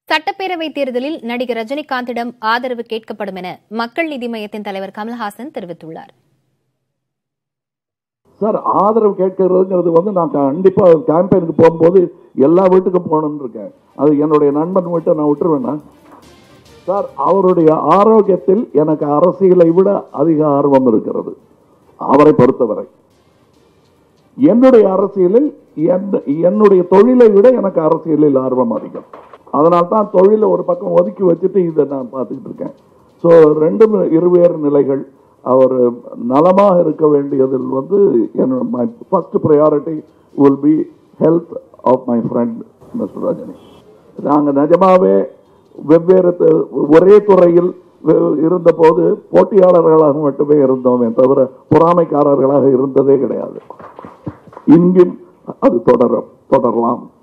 சட்டப்பேரவை தேர்தலில் நடிகர் ரஜினிகாந்திடம் ஆதரவு கேட்கப்படும் என மக்கள் நீதி மய்யத்தின் தலைவர் கமல்ஹாசன் தெரிவித்துள்ளார் சார் ஆதரவு கேட்கறதுங்கிறது வந்து நான் கண்டிப்பா கேம்பெயினுக்கு போகும்போது எல்லா வீட்டுக்கும் போகணும்னு இருக்கேன் அது என்னுடைய நண்பன் வீட்டை நான் விட்டுருவேன்னா சார் அவருடைய ஆரோக்கியத்தில் எனக்கு அரசியலை விட அதிக ஆர்வம் இருக்கிறது அவரை பொறுத்தவரை என்னுடைய அரசியலில் என்- என்னுடைய தொழிலை விட எனக்கு அரசியலில் ஆர்வம் அதிகம் அதனால தான் தொழிலை ஒரு பக்கம் ஒதுக்கி வச்சுட்டு இதை நான் பார்த்துக்கிட்டு இருக்கேன் ஸோ ரெண்டும் இருவேறு நிலைகள் அவர் நலமாக இருக்க வேண்டியதில் வந்து என்னோட my first priority will be health of my friend mister Rajini நாங்கள் நிஜமாவே வெவ்வேறு து- ஒரே துறையில் வெ- இருந்தபோது போட்டியாளர்களாக மட்டுமே இருந்தோமே தவிர பொறாமைக்காரர்களாக இருந்ததே கிடையாது இங்கும் அது தொடரும் தொடரலாம்